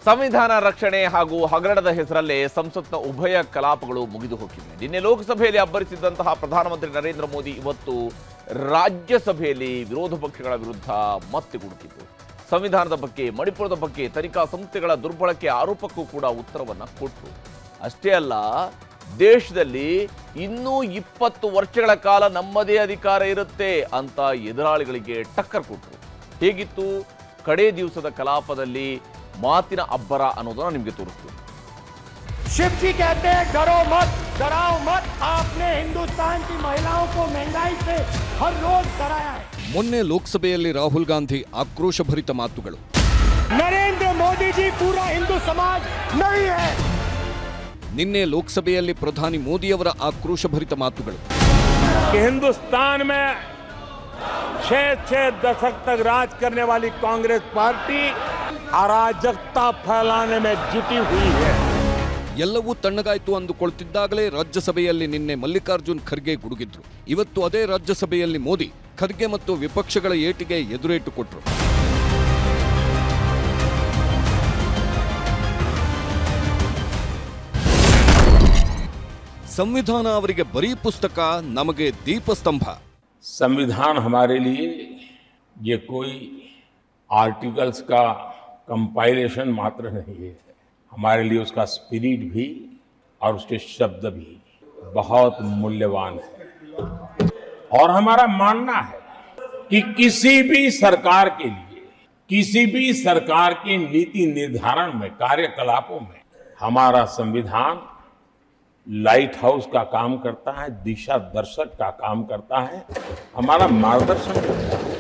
ಸಂವಿಧಾನ ರಕ್ಷಣೆ ಹಾಗೂ ಹಗರಣದ ಹೆಸರಲ್ಲೇ ಸಂಸತ್ನ ಉಭಯ ಕಲಾಪಗಳು ಮುಗಿದು ಹೋಗಿವೆ ನಿನ್ನೆ ಲೋಕಸಭೆಯಲ್ಲಿ ಅಬ್ಬರಿಸಿದ್ದಂತಹ ಪ್ರಧಾನಮಂತ್ರಿ ನರೇಂದ್ರ ಮೋದಿ ಇವತ್ತು ರಾಜ್ಯಸಭೆಯಲ್ಲಿ ವಿರೋಧ ಪಕ್ಷಗಳ ವಿರುದ್ಧ ಮತ್ತೆ ಗುಡುಕಿದ್ದು ಸಂವಿಧಾನದ ಬಗ್ಗೆ ಮಣಿಪುರದ ಬಗ್ಗೆ ತನಿಖಾ ಸಂಸ್ಥೆಗಳ ದುರ್ಬಳಕೆ ಆರೋಪಕ್ಕೂ ಕೂಡ ಉತ್ತರವನ್ನ ಕೊಟ್ಟರು ಅಷ್ಟೇ ಅಲ್ಲ ದೇಶದಲ್ಲಿ ಇನ್ನೂ ಇಪ್ಪತ್ತು ವರ್ಷಗಳ ಕಾಲ ನಮ್ಮದೇ ಅಧಿಕಾರ ಇರುತ್ತೆ ಅಂತ ಎದುರಾಳಿಗಳಿಗೆ ಟಕ್ಕರ್ ಕೊಟ್ಟರು ಹೇಗಿತ್ತು ಕಡೇ ದಿವಸದ ಕಲಾಪದಲ್ಲಿ ಮಾತಿನ ಅಬ್ಬರ ಅನ್ನೋದನ್ನ ನಿಮಗೆ ತೋರಿಸ್ತೀನಿ शिव जी कहते हैं डरो मत डराओ मत आपने हिंदुस्तान की महिलाओं को महंगाई से हर रोज डराया है ಮೊನ್ನೆ ಲೋಕಸಭೆಯಲ್ಲಿ ರಾಹುಲ್ ಗಾಂಧಿ ಆಕ್ರೋಶಭರಿತ ಮಾತುಗಳು नरेंद्र मोदी जी पूरा हिंदू समाज नहीं है ನಿನ್ನೆ ಲೋಕಸಭೆಯಲ್ಲಿ ಪ್ರಧಾನಿ ಮೋದಿಯವರ ಆಕ್ರೋಶಭರಿತ ಮಾತುಗಳು कि हिंदुस्तान में छह छह दशक तक राज करने वाली कांग्रेस पार्टी अराजकता फैलाने में जुटी हुई है ಎಲ್ಲವೂ ತಣ್ಣಗಾಯ್ತು ಅಂದುಕೊಳ್ತಿದ್ದಾಗಲೇ ರಾಜ್ಯಸಭೆಯಲ್ಲಿ ನಿನ್ನೆ ಮಲ್ಲಿಕಾರ್ಜುನ್ ಖರ್ಗೆ ಗುಡುಗಿದ್ರು ಇವತ್ತು ಅದೇ ರಾಜ್ಯಸಭೆಯಲ್ಲಿ ಮೋದಿ ಖರ್ಗೆ ಮತ್ತು ವಿಪಕ್ಷಗಳ ಏಟಿಗೆ ಎದುರೇಟು ಕೊಟ್ರು ಸಂವಿಧಾನ ಅವರಿಗೆ ಬರೀ ಪುಸ್ತಕ ನಮಗೆ ದೀಪಸ್ತಂಭ संविधान हमारे लिए ये कोई आर्टिकल्स का कंपाइलेशन मात्र नहीं है हमारे लिए उसका स्पिरिट भी और उसके शब्द भी बहुत मूल्यवान है और हमारा मानना है कि किसी भी सरकार के लिए किसी भी सरकार के नीति निर्धारण में कार्यकलापों में हमारा संविधान लाइट हाउस का काम करता है दिशा दर्शक का काम करता है हमारा मार्गदर्शन करता है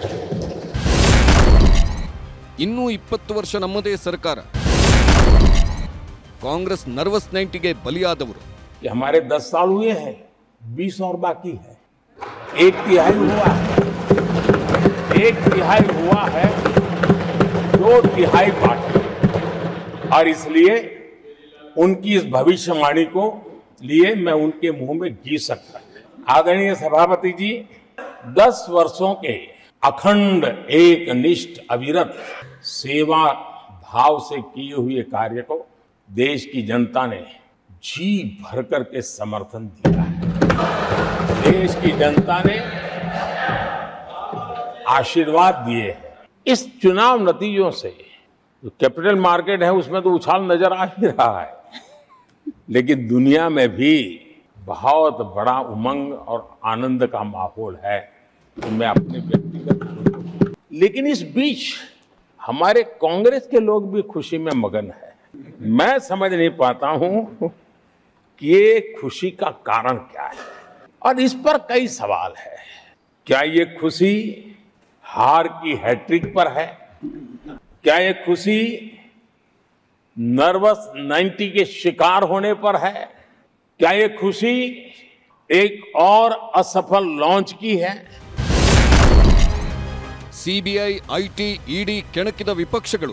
ಇನ್ನೂ ಇಪ್ಪತ್ತು ವರ್ಷ ನಮ್ಮದೇ ಸರ್ಕಾರ ಕಾಂಗ್ರೆಸ್ ನರ್ವಸ್ ನೈಂಟಿಗೆ ಬಲಿಯಾದವರು कि हमारे दस साल हुए हैं बीस और बाकी है एक तिहाई हुआ है एक तिहाई हुआ है दो तिहाई बाकी और इसलिए उनकी इस भविष्यवाणी को लिए मैं उनके मुंह में जी सकता आदरणीय सभापति जी दस वर्षों के अखंड एक निष्ठ अविरत सेवा भाव से किए हुए कार्य को देश की जनता ने जी भर कर के समर्थन दिया है देश की जनता ने आशीर्वाद दिए हैं इस चुनाव नतीजों से जो कैपिटल मार्केट है उसमें तो उछाल नजर आ ही रहा है लेकिन दुनिया में भी बहुत बड़ा उमंग और आनंद का माहौल है तो मैं अपने व्यक्तिगत लेकिन इस बीच हमारे कांग्रेस के लोग भी खुशी में मगन है मैं समझ नहीं पाता हूं कि ये खुशी का कारण क्या है और इस पर कई सवाल है क्या ये खुशी हार की हैट्रिक पर है क्या ये खुशी नर्वस 90 के शिकार होने पर है क्या ये खुशी एक और असफल लॉन्च की है ಸಿಬಿಐ ಐಟಿ ಇಡಿ ಕೆಣಕಿದ ವಿಪಕ್ಷಗಳು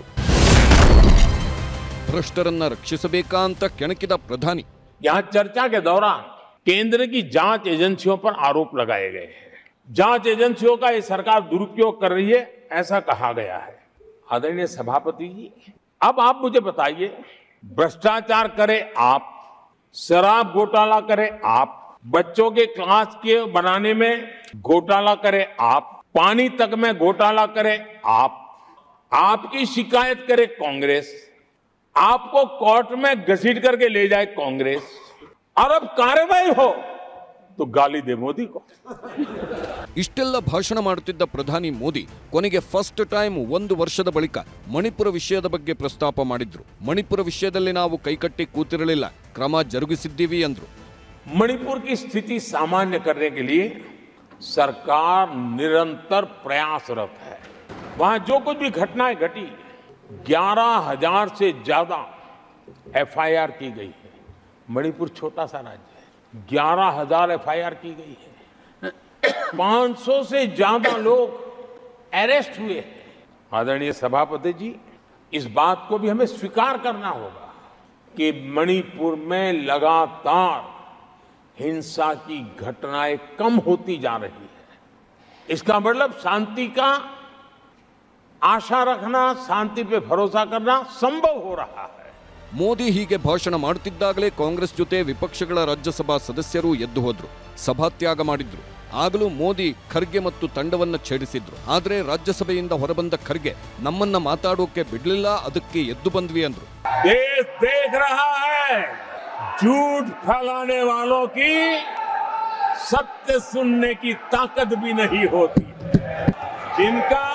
ಭ್ರಷ್ಟರನ್ನ ರಕ್ಷಿಸಬೇಕಾ ಅಂತ ಕೆಣಕಿದ ಪ್ರಧಾನಿ यहां चर्चा के दौरान केंद्र की जांच एजेंसियों पर आरोप लगाए गए हैं जांच एजेंसियों का ये सरकार दुरुपयोग कर रही है ऐसा कहा गया है आदरणीय सभापति जी अब आप मुझे बताइए भ्रष्टाचार करे आप शराब घोटाला करे आप बच्चों के क्लास के बनाने में घोटाला करे आप पानी तक में घोटाला करे आप आपकी शिकायत करे कांग्रेस आपको कोर्ट में घसीट करके ले जाए कांग्रेस और अब कार्रवाई हो तो गाली दे मोदी को ಇಷ್ಟೆಲ್ಲ ಭಾಷಣ ಮಾಡುತ್ತಿದ್ದ ಪ್ರಧಾನಿ ಮೋದಿ ಕೊನೆಗೆ ಫಸ್ಟ್ ಟೈಮ್ ಒಂದು ವರ್ಷದ ಬಳಿಕ ಮಣಿಪುರ ವಿಷಯದ ಬಗ್ಗೆ ಪ್ರಸ್ತಾಪ ಮಾಡಿದ್ರು ಮಣಿಪುರ ವಿಷಯದಲ್ಲಿ ನಾವು ಕೈಕಟ್ಟಿ ಕೂತಿರಲಿಲ್ಲ ಕ್ರಮ ಜರುಗಿಸಿದ್ದೀವಿ ಅಂದ್ರು मणिपुर की स्थिति सामान्य करने के लिए सरकार निरंतर प्रयासरत है वहां जो कुछ भी घटनाएं घटी ग्यारह हजार से ज्यादा एफआईआर की गई है मणिपुर छोटा सा राज्य है ग्यारह हजार एफआईआर की गई है 500 से ज्यादा लोग अरेस्ट हुए हैं आदरणीय सभापति जी इस बात को भी हमें स्वीकार करना होगा कि मणिपुर में लगातार हिंसा की घटनाएं कम होती जा रही है इसका मतलब शांति का आशा रखना शांति पे भरोसा करना संभव हो रहा है ಮೋದಿ ಹೀಗೆ ಭಾಷಣ ಮಾಡುತ್ತಿದ್ದಾಗಲೇ ಕಾಂಗ್ರೆಸ್ ಜೊತೆ ವಿಪಕ್ಷಗಳ ರಾಜ್ಯಸಭಾ ಸದಸ್ಯರು ಎದ್ದು ಹೋದ್ರು ಸಭಾತ್ಯಾಗ ಮಾಡಿದ್ರು ಆಗಲೂ ಮೋದಿ ಖರ್ಗೆ ಮತ್ತು ತಂಡವನ್ನ ಛೇಡಿಸಿದ್ರು ಆದ್ರೆ ರಾಜ್ಯಸಭೆಯಿಂದ ಹೊರಬಂದ ಖರ್ಗೆ ನಮ್ಮನ್ನ ಮಾತಾಡೋಕೆ ಬಿಡ್ಲಿಲ್ಲ ಅದಕ್ಕೆ ಎದ್ದು ಬಂದ್ವಿ ಅಂದ್ರು देश देख रहा है झूठ फैलाने वालों की सत्य सुनने की ताकत भी नहीं होती जिनका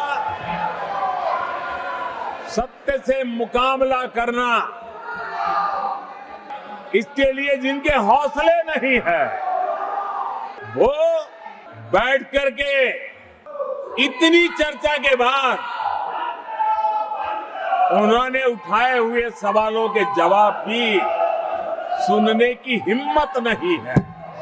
सत्य से मुकाबला करना इसके लिए जिनके हौसले नहीं है वो बैठ करके इतनी चर्चा के बाद उन्होंने उठाए हुए सवालों के जवाब भी सुनने की हिम्मत नहीं है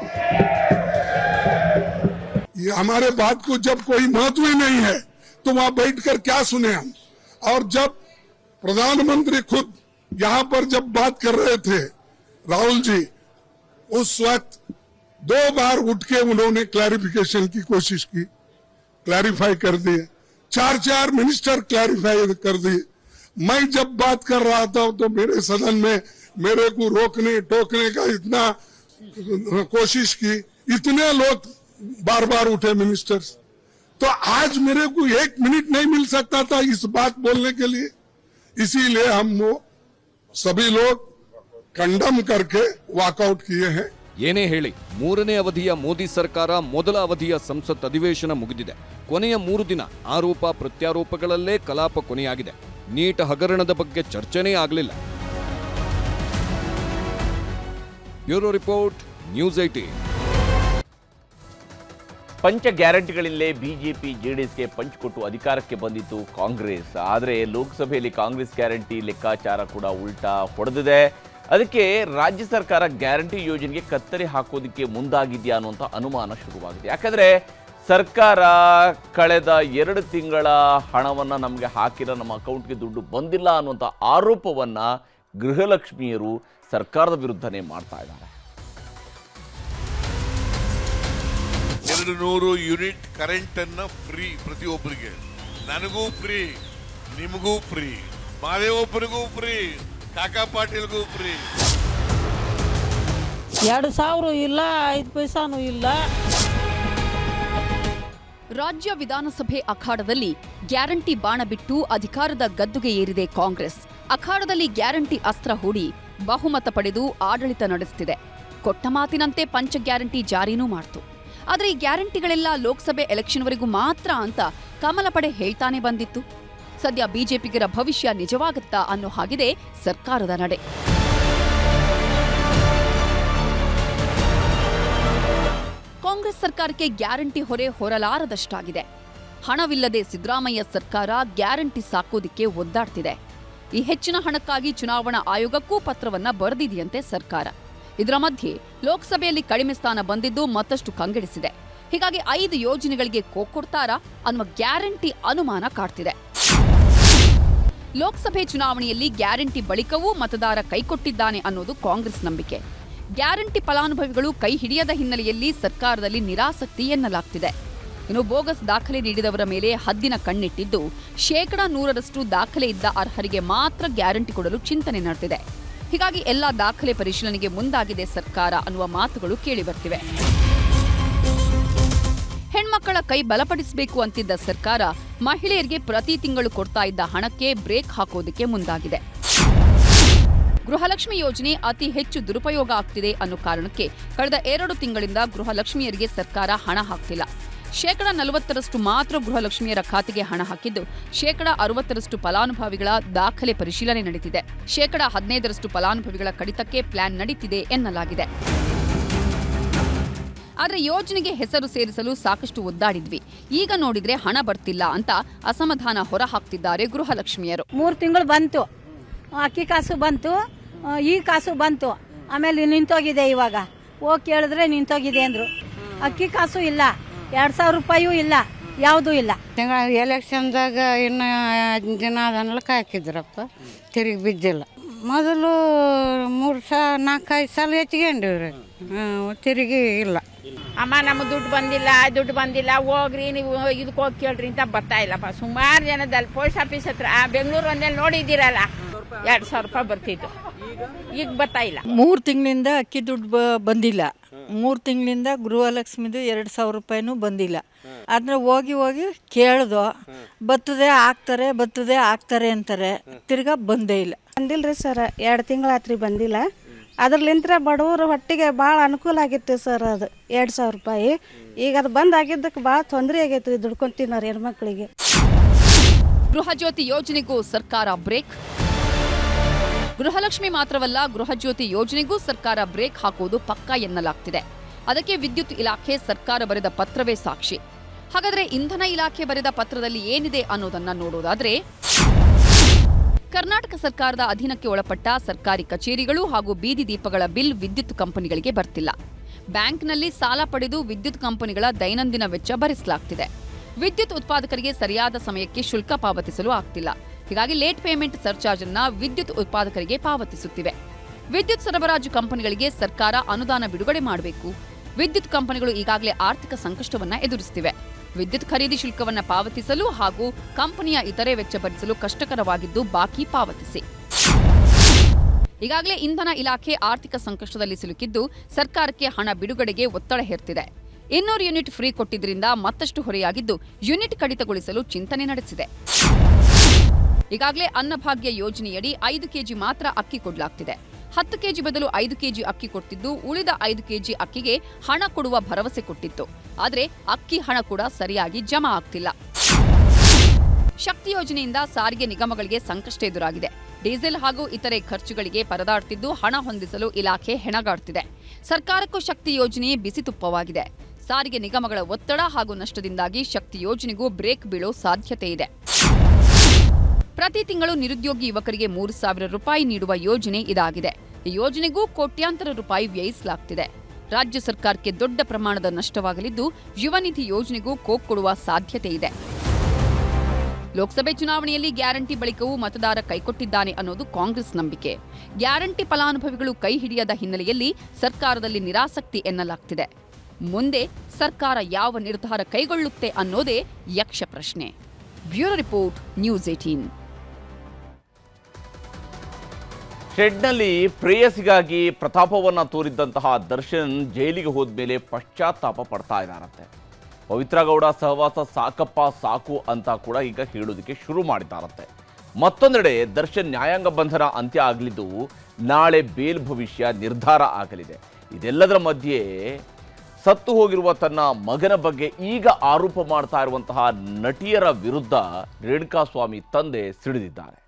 ये हमारे बात को जब कोई महत्व ही नहीं है तो वहां बैठकर क्या सुने हम और जब प्रधानमंत्री खुद यहाँ पर जब बात कर रहे थे राहुल जी उस वक्त दो बार उठ के उन्होंने क्लैरिफिकेशन की कोशिश की क्लैरिफाई कर दिए चार चार मिनिस्टर क्लैरिफाई कर दिए मैं जब बात कर रहा था तो मेरे सदन में मेरे को रोकने टोकने का इतना कोशिश की इतने लोग बार बार उठे मिनिस्टर्स तो आज मेरे को एक मिनट नहीं मिल सकता था इस बात बोलने के लिए इसीलिए हम वो सभी लोग कंडम करके वॉकआउट किए हैं ಏನೇ ಹೇಳಿ ಮೂರನೇ ಅವಧಿಯ ಮೋದಿ ಸರ್ಕಾರ ಮೊದಲ ಅವಧಿಯ ಸಂಸತ್ ಅಧಿವೇಶನ ಮುಗಿದಿದೆ ಕೊನೆಯ ಮೂರು ದಿನ ಆರೋಪ ಪ್ರತ್ಯಾರೋಪಗಳಲ್ಲೇ ಕಲಾಪ ಕೊನೆಯಾಗಿದೆ ನೀಟ್ ಹಗರಣದ ಬಗ್ಗೆ ಚರ್ಚೆನೇ ಆಗಲಿಲ್ಲ ಬ್ಯೂರೋ ರಿಪೋರ್ಟ್ ನ್ಯೂಸ್ ಏಟೀನ್ ಪಂಚ ಗ್ಯಾರಂಟಿಗಳಿಂದಲೇ ಬಿಜೆಪಿ ಜೆಡಿಎಸ್ಗೆ ಪಂಚ್ ಕೊಟ್ಟು ಅಧಿಕಾರಕ್ಕೆ ಬಂದಿತ್ತು ಕಾಂಗ್ರೆಸ್ ಆದರೆ ಲೋಕಸಭೆಯಲ್ಲಿ ಕಾಂಗ್ರೆಸ್ ಗ್ಯಾರಂಟಿ ಲೆಕ್ಕಾಚಾರ ಕೂಡ ಉಲ್ಟಾ ಹೊಡೆದಿದೆ ಅದಕ್ಕೆ ರಾಜ್ಯ ಸರ್ಕಾರ ಗ್ಯಾರಂಟಿ ಯೋಜನೆಗೆ ಕತ್ತರಿ ಹಾಕೋದಕ್ಕೆ ಮುಂದಾಗಿದೆಯಾ ಅನ್ನುವಂಥ ಅನುಮಾನ ಶುರುವಾಗಿದೆ ಯಾಕಂದ್ರೆ ಸರ್ಕಾರ ಕಳೆದ ಎರಡು ತಿಂಗಳ ಹಣವನ್ನ ನಮಗೆ ಹಾಕಿರೋ ನಮ್ಮ ಅಕೌಂಟ್ಗೆ ದುಡ್ಡು ಬಂದಿಲ್ಲ ಅನ್ನುವಂಥ ಆರೋಪವನ್ನ ಗೃಹಲಕ್ಷ್ಮಿಯರು ಸರ್ಕಾರದ ವಿರುದ್ಧನೇ ಮಾಡ್ತಾ ಇದ್ದಾರೆ ಎರಡು ನೂರು ಯೂನಿಟ್ ಕರೆಂಟ್ ಅನ್ನ ಫ್ರೀ ಪ್ರತಿಯೊಬ್ಬರಿಗೆ ನನಗೂ ಫ್ರೀ ನಿಮಗೂ ಫ್ರೀ ಮಾದೇವೊಬ್ಬರಿಗೂ ಫ್ರೀ ಕಾಕಾ ಪಾಟೀಲ್ಗೂ ಫ್ರೀ ಎರಡು ಸಾವಿರ ಇಲ್ಲ ಐದು ಪೈಸಾನು ಇಲ್ಲ ರಾಜ್ಯ ವಿಧಾನಸಭೆ ಅಖಾಡದಲ್ಲಿ ಗ್ಯಾರಂಟಿ ಬಾಣ ಬಿಟ್ಟು ಅಧಿಕಾರದ ಗದ್ದುಗೆ ಏರಿದೆ ಕಾಂಗ್ರೆಸ್ ಅಖಾಡದಲ್ಲಿ ಗ್ಯಾರಂಟಿ ಅಸ್ತ್ರ ಹೂಡಿ ಬಹುಮತ ಪಡೆದು ಆಡಳಿತ ನಡೆಸುತ್ತಿದೆ ಕೊಟ್ಟ ಮಾತಿನಂತೆ ಪಂಚ ಗ್ಯಾರಂಟಿ ಜಾರಿನೂ ಮಾಡ್ತು ಆದರೆ ಈ ಗ್ಯಾರಂಟಿಗಳೆಲ್ಲ ಲೋಕಸಭೆ ಎಲೆಕ್ಷನ್ವರೆಗೂ ಮಾತ್ರ ಅಂತ ಕಮಲ ಪಡೆ ಹೇಳ್ತಾನೆ ಬಂದಿತ್ತು ಸದ್ಯ ಬಿಜೆಪಿಗರ ಭವಿಷ್ಯ ನಿಜವಾಗುತ್ತಾ ಅನ್ನೋ ಹಾಗಿದೆ ಸರ್ಕಾರದ ನಡೆ ಕಾಂಗ್ರೆಸ್ ಸರ್ಕಾರಕ್ಕೆ ಗ್ಯಾರಂಟಿ ಹೊರೆ ಹೊರಲಾರದಷ್ಟಾಗಿದೆ ಹಣವಿಲ್ಲದೆ ಸಿದ್ದರಾಮಯ್ಯ ಸರ್ಕಾರ ಗ್ಯಾರಂಟಿ ಸಾಕೋದಿಕ್ಕೆ ಒದ್ದಾಡ್ತಿದೆ ಈ ಹೆಚ್ಚಿನ ಹಣಕ್ಕಾಗಿ ಚುನಾವಣಾ ಆಯೋಗಕ್ಕೂ ಪತ್ರವನ್ನ ಬರೆದಿದೆಯಂತೆ ಸರ್ಕಾರ ಇದರ ಮಧ್ಯೆ ಲೋಕಸಭೆಯಲ್ಲಿ ಕಡಿಮೆ ಸ್ಥಾನ ಬಂದಿದ್ದು ಮತ್ತಷ್ಟು ಕಂಗೆಡಿಸಿದೆ ಹೀಗಾಗಿ ಐದು ಯೋಜನೆಗಳಿಗೆ ಕೊಡ್ತಾರಾ ಅನ್ನುವ ಗ್ಯಾರಂಟಿ ಅನುಮಾನ ಕಾಡ್ತಿದೆ ಲೋಕಸಭೆ ಚುನಾವಣೆಯಲ್ಲಿ ಗ್ಯಾರಂಟಿ ಬಳಿಕವೂ ಮತದಾರ ಕೈಕೊಟ್ಟಿದ್ದಾನೆ ಅನ್ನೋದು ಕಾಂಗ್ರೆಸ್ ನಂಬಿಕೆ ಗ್ಯಾರಂಟಿ ಫಲಾನುಭವಿಗಳು ಕೈ ಹಿಡಿಯದ ಹಿನ್ನೆಲೆಯಲ್ಲಿ ಸರ್ಕಾರದಲ್ಲಿ ನಿರಾಸಕ್ತಿ ಎನ್ನಲಾಗ್ತಿದೆ ಇನ್ನು ಬೋಗಸ್ ದಾಖಲೆ ನೀಡಿದವರ ಮೇಲೆ ಹದ್ದಿನ ಕಣ್ಣಿಟ್ಟಿದ್ದು ಶೇಕಡಾ ನೂರರಷ್ಟು ದಾಖಲೆ ಇದ್ದ ಅರ್ಹರಿಗೆ ಮಾತ್ರ ಗ್ಯಾರಂಟಿ ಕೊಡಲು ಚಿಂತನೆ ನಡೆದಿದೆ ಹೀಗಾಗಿ ಎಲ್ಲಾ ದಾಖಲೆ ಪರಿಶೀಲನೆಗೆ ಮುಂದಾಗಿದೆ ಸರ್ಕಾರ ಅನ್ನುವ ಮಾತುಗಳು ಕೇಳಿಬರ್ತಿವೆ ಹೆಣ್ಮಕ್ಕಳ ಕೈ ಬಲಪಡಿಸಬೇಕು ಅಂತಿದ್ದ ಸರ್ಕಾರ ಮಹಿಳೆಯರಿಗೆ ಪ್ರತಿ ತಿಂಗಳು ಕೊಡ್ತಾ ಇದ್ದ ಹಣಕ್ಕೆ ಬ್ರೇಕ್ ಹಾಕೋದಕ್ಕೆ ಮುಂದಾಗಿದೆ ಗೃಹಲಕ್ಷ್ಮಿ ಯೋಜನೆ ಅತಿ ಹೆಚ್ಚು ದುರುಪಯೋಗ ಆಗ್ತಿದೆ ಅನ್ನೋ ಕಾರಣಕ್ಕೆ ಕಳೆದ ಎರಡು ತಿಂಗಳಿಂದ ಗೃಹಲಕ್ಷ್ಮಿಯರಿಗೆ ಸರ್ಕಾರ ಹಣ ಹಾಕ್ತಿಲ್ಲ ಶೇಕಡಾ ನಲವತ್ತರಷ್ಟು ಮಾತ್ರ ಗೃಹಲಕ್ಷ್ಮಿಯರ ಖಾತೆಗೆ ಹಣ ಹಾಕಿದ್ದು ಶೇಕಡಾ ಅರವತ್ತರಷ್ಟು ಫಲಾನುಭವಿಗಳ ದಾಖಲೆ ಪರಿಶೀಲನೆ ನಡೆದಿದೆ ಶೇಕಡಾ ಹದಿನೈದರಷ್ಟು ಫಲಾನುಭವಿಗಳ ಕಡಿತಕ್ಕೆ ಪ್ಲಾನ್ ನಡೀತಿದೆ ಎನ್ನಲಾಗಿದೆ ಆದ್ರೆ ಯೋಜನೆಗೆ ಹೆಸರು ಸೇರಿಸಲು ಸಾಕಷ್ಟು ಒದ್ದಾಡಿದ್ವಿ ಈಗ ನೋಡಿದ್ರೆ ಹಣ ಬರ್ತಿಲ್ಲ ಅಂತ ಅಸಮಾಧಾನ ಹೊರಹಾಕ್ತಿದ್ದಾರೆ ಗೃಹಲಕ್ಷ್ಮಿಯರು ಮೂರು ತಿಂಗಳು ಬಂತು ಅಕ್ಕಿ ಕಾಸು ಬಂತು ಆ, ಈ ಕಾಸು ಬಂತು ಆಮೇಲೆ ನಿಂತೋಗಿದೆ ಇವಾಗ ಹೋಗಿ ಕೇಳಿದ್ರೆ ನಿಂತೋಗಿದೆ ಅಂದ್ರು ಅಕ್ಕಿ ಕಾಸು ಇಲ್ಲ ಎರಡು ಸಾವಿರ ರೂಪಾಯಿಯೂ ಇಲ್ಲ ಯಾವುದೂ ಇಲ್ಲ ತಿಂಗಳ ಎಲೆಕ್ಷನ್ದಾಗ ಇನ್ನು ದಿನ ಅದನ್ನೆಲ್ಲ ಹಾಕಿದ್ರಪ್ಪ ತಿರುಗಿ ಬಿದ್ದಿಲ್ಲ ಮೊದಲು ಮೂರು ಸಲ ನಾಲ್ಕೈದು ಸಲ ಹೆಚ್ಚಿಗೆಂಡಿವ್ರಿ ತಿರುಗಿ ಇಲ್ಲ ಅಮ್ಮ ನಮಗೆ ದುಡ್ಡು ಬಂದಿಲ್ಲ ದುಡ್ಡು ಬಂದಿಲ್ಲ ಹೋಗ್ರಿ ನೀವು ಇದಕ್ಕೆ ಹೋಗಿ ಕೇಳ್ರಿ ಅಂತ ಬರ್ತಾ ಇಲ್ಲಪ್ಪ ಸುಮಾರು ಜನದಲ್ಲಿ ಪೋಸ್ಟ್ ಆಫೀಸ್ ಹತ್ರ ಆ ಬೆಂಗಳೂರು ಒಂದಲ್ಲಿ ನೋಡಿದ್ದೀರಲ್ಲ ಎರಡು ಸಾವಿರ ರೂಪಾಯಿ ಬರ್ತಿತ್ತು ಈಗ ಬರ್ತಾ ಇಲ್ಲ ಮೂರು ತಿಂಗಳಿಂದ ಅಕ್ಕಿ ದುಡ್ಡು ಬ- ಬಂದಿಲ್ಲ ಮೂರು ತಿಂಗಳಿಂದ ಗೃಹಲಕ್ಷ್ಮಿದು ಎರಡು ಸಾವಿರ ರೂಪಾಯಿನೂ ಬಂದಿಲ್ಲ ಅದನ್ನ ಹೋಗಿ ಹೋಗಿ ಕೇಳ್ದೋ ಬರ್ತದೆ ಹಾಕ್ತಾರೆ ಬರ್ತದೆ ಹಾಕ್ತಾರೆ ಅಂತಾರೆ ತಿರ್ಗಾ ಬಂದೇ ಇಲ್ಲ ಬಂದಿಲ್ರಿ ಸರ್ ಎರಡು ತಿಂಗಳಾತ್ರಿ ಬಂದಿಲ್ಲ ಅದ್ರಲಿಂತ್ರ ಬಡವ್ರ ಹೊಟ್ಟಿಗೆ ಭಾಳ ಅನುಕೂಲ ಆಗಿತ್ತು ಸರ್ ಅದು ಎರಡು ಸಾವಿರ ರೂಪಾಯಿ ಈಗ ಅದು ಬಂದ್ ಆಗಿದ್ದಕ್ಕೆ ಭಾಳ ತೊಂದರೆ ಆಗೈತೆ ರೀ ದುಡ್ಕೊಂಡ್ ತಿನ್ನೋರು ಹೆಣ್ಮಕ್ಳಿಗೆ ಗೃಹಜ್ಯೋತಿ ಯೋಜನೆಗೂ ಸರ್ಕಾರ ಬ್ರೇಕ್ ಗೃಹಲಕ್ಷ್ಮಿ ಮಾತ್ರವಲ್ಲ ಗೃಹಜ್ಯೋತಿ ಯೋಜನೆಗೂ ಸರ್ಕಾರ ಬ್ರೇಕ್ ಹಾಕುವುದು ಪಕ್ಕಾ ಎನ್ನಲಾಗ್ತಿದೆ ಅದಕ್ಕೆ ವಿದ್ಯುತ್ ಇಲಾಖೆ ಸರ್ಕಾರ ಬರೆದ ಪತ್ರವೇ ಸಾಕ್ಷಿ ಹಾಗಾದ್ರೆ ಇಂಧನ ಇಲಾಖೆ ಬರೆದ ಪತ್ರದಲ್ಲಿ ಏನಿದೆ ಅನ್ನೋದನ್ನ ನೋಡೋದಾದ್ರೆ ಕರ್ನಾಟಕ ಸರ್ಕಾರದ ಅಧೀನಕ್ಕೆ ಒಳಪಟ್ಟ ಸರ್ಕಾರಿ ಕಚೇರಿಗಳು ಹಾಗೂ ಬೀದಿ ದೀಪಗಳ ಬಿಲ್ ವಿದ್ಯುತ್ ಕಂಪನಿಗಳಿಗೆ ಬರ್ತಿಲ್ಲ ಬ್ಯಾಂಕ್ನಲ್ಲಿ ಸಾಲ ಪಡೆದು ವಿದ್ಯುತ್ ಕಂಪನಿಗಳ ದೈನಂದಿನ ವೆಚ್ಚ ಭರಿಸಲಾಗ್ತಿದೆ ವಿದ್ಯುತ್ ಉತ್ಪಾದಕರಿಗೆ ಸರಿಯಾದ ಸಮಯಕ್ಕೆ ಶುಲ್ಕ ಪಾವತಿಸಲು ಆಗ್ತಿಲ್ಲ ಹೀಗಾಗಿ ಲೇಟ್ ಪೇಮೆಂಟ್ ಸರ್ಚಾರ್ಜ್ ಅನ್ನ ವಿದ್ಯುತ್ ಉತ್ಪಾದಕರಿಗೆ ಪಾವತಿಸುತ್ತಿವೆ ವಿದ್ಯುತ್ ಸರಬರಾಜು ಕಂಪನಿಗಳಿಗೆ ಸರ್ಕಾರ ಅನುದಾನ ಬಿಡುಗಡೆ ಮಾಡಬೇಕು ವಿದ್ಯುತ್ ಕಂಪನಿಗಳು ಈಗಾಗಲೇ ಆರ್ಥಿಕ ಸಂಕಷ್ಟವನ್ನ ಎದುರಿಸುತ್ತಿವೆ ವಿದ್ಯುತ್ ಖರೀದಿ ಶುಲ್ಕವನ್ನ ಪಾವತಿಸಲು ಹಾಗೂ ಕಂಪನಿಯ ಇತರೆ ವೆಚ್ಚ ಭರಿಸಲು ಕಷ್ಟಕರವಾಗಿದ್ದು ಬಾಕಿ ಪಾವತಿಸಿ ಈಗಾಗಲೇ ಇಂಧನ ಇಲಾಖೆ ಆರ್ಥಿಕ ಸಂಕಷ್ಟದಲ್ಲಿ ಸಿಲುಕಿದ್ದು ಸರ್ಕಾರಕ್ಕೆ ಹಣ ಬಿಡುಗಡೆಗೆ ಒತ್ತಡ ಹೇರ್ತಿದೆ ಇನ್ನೂರು ಯೂನಿಟ್ ಫ್ರೀ ಕೊಟ್ಟಿದ್ರಿಂದ ಮತ್ತಷ್ಟು ಹೊರೆಯಾಗಿದ್ದು ಯೂನಿಟ್ ಕಡಿತಗೊಳಿಸಲು ಚಿಂತನೆ ನಡೆಸಿದೆ ಈಗಾಗಲೇ ಅನ್ನಭಾಗ್ಯ ಯೋಜನೆಯಡಿ ಐದು ಕೆಜಿ ಮಾತ್ರ ಅಕ್ಕಿ ಕೊಡಲಾಗ್ತಿದೆ ಹತ್ತು ಕೆಜಿ ಬದಲು ಐದು ಕೆಜಿ ಅಕ್ಕಿ ಕೊಟ್ಟಿದ್ದು ಉಳಿದ ಐದು ಕೆಜಿ ಅಕ್ಕಿಗೆ ಹಣ ಕೊಡುವ ಭರವಸೆ ಕೊಟ್ಟಿತ್ತು ಆದರೆ ಅಕ್ಕಿ ಹಣ ಕೂಡ ಸರಿಯಾಗಿ ಜಮಾ ಆಗ್ತಿಲ್ಲ ಶಕ್ತಿ ಯೋಜನೆಯಿಂದ ಸಾರಿಗೆ ನಿಗಮಗಳಿಗೆ ಸಂಕಷ್ಟ ಎದುರಾಗಿದೆ ಡೀಸೆಲ್ ಹಾಗೂ ಇತರೆ ಖರ್ಚುಗಳಿಗೆ ಪರದಾಡ್ತಿದ್ದು ಹಣ ಹೊಂದಿಸಲು ಇಲಾಖೆ ಹೆಣಗಾಡ್ತಿದೆ ಸರ್ಕಾರಕ್ಕೂ ಶಕ್ತಿ ಯೋಜನೆ ಬಿಸಿ ತುಪ್ಪವಾಗಿದೆ ಸಾರಿಗೆ ನಿಗಮಗಳ ಒತ್ತಡ ಹಾಗೂ ನಷ್ಟದಿಂದಾಗಿ ಶಕ್ತಿ ಯೋಜನೆಗೂ ಬ್ರೇಕ್ ಬೀಳೋ ಸಾಧ್ಯತೆ ಇದೆ ಪ್ರತಿ ತಿಂಗಳು ನಿರುದ್ಯೋಗಿ ಯುವಕರಿಗೆ ಮೂರು ಸಾವಿರ ರೂಪಾಯಿ ನೀಡುವ ಯೋಜನೆ ಇದಾಗಿದೆ ಈ ಯೋಜನೆಗೂ ಕೋಟ್ಯಾಂತರ ರೂಪಾಯಿ ವ್ಯಯಿಸಲಾಗ್ತಿದೆ ರಾಜ್ಯ ಸರ್ಕಾರಕ್ಕೆ ದೊಡ್ಡ ಪ್ರಮಾಣದ ನಷ್ಟವಾಗಲಿದ್ದು ಯುವ ನಿಧಿ ಯೋಜನೆಗೂ ಕೋಕ್ ಕೊಡುವ ಸಾಧ್ಯತೆ ಇದೆ ಲೋಕಸಭೆ ಚುನಾವಣೆಯಲ್ಲಿ ಗ್ಯಾರಂಟಿ ಬಳಿಕವೂ ಮತದಾರ ಕೈಕೊಟ್ಟಿದ್ದಾನೆ ಅನ್ನೋದು ಕಾಂಗ್ರೆಸ್ ನಂಬಿಕೆ ಗ್ಯಾರಂಟಿ ಫಲಾನುಭವಿಗಳು ಕೈ ಹಿಡಿಯದ ಹಿನ್ನೆಲೆಯಲ್ಲಿ ಸರ್ಕಾರದಲ್ಲಿ ನಿರಾಸಕ್ತಿ ಎನ್ನಲಾಗ್ತಿದೆ ಮುಂದೆ ಸರ್ಕಾರ ಯಾವ ನಿರ್ಧಾರ ಕೈಗೊಳ್ಳುತ್ತೆ ಅನ್ನೋದೇ ಯಕ್ಷ ಪ್ರಶ್ನೆ ಬ್ಯೂರೋ ರಿಪೋರ್ಟ್ ನ್ಯೂಸ್ ಏಟೀನ್ ಶೆಡ್ನಲ್ಲಿ ಪ್ರೇಯಸಿಗಾಗಿ ಪ್ರತಾಪವನ್ನ ತೋರಿದ್ದಂತಹ ದರ್ಶನ್ ಜೈಲಿಗೆ ಹೋದ್ಮೇಲೆ ಪಶ್ಚಾತ್ತಾಪ ಪಡ್ತಾ ಇದ್ದಾರಂತೆ ಪವಿತ್ರ ಗೌಡ ಸಹವಾಸ ಸಾಕಪ್ಪ ಸಾಕು ಅಂತ ಕೂಡ ಈಗ ಹೇಳೋದಕ್ಕೆ ಶುರು ಮಾಡಿದ್ದಾರಂತೆ ಮತ್ತೊಂದೆಡೆ ದರ್ಶನ್ ನ್ಯಾಯಾಂಗ ಬಂಧನ ಅಂತ್ಯ ಆಗಲಿದ್ದು ನಾಳೆ ಬೇಲ್ ಭವಿಷ್ಯ ನಿರ್ಧಾರ ಆಗಲಿದೆ ಇದೆಲ್ಲದರ ಮಧ್ಯೆ ಸತ್ತು ಹೋಗಿರುವ ತನ್ನ ಮಗನ ಬಗ್ಗೆ ಈಗ ಆರೋಪ ಮಾಡ್ತಾ ಇರುವಂತಹ ನಟಿಯರ ವಿರುದ್ಧ ರೇಣುಕಾಸ್ವಾಮಿ ತಂದೆ ಸಿಡಿದಿದ್ದಾರೆ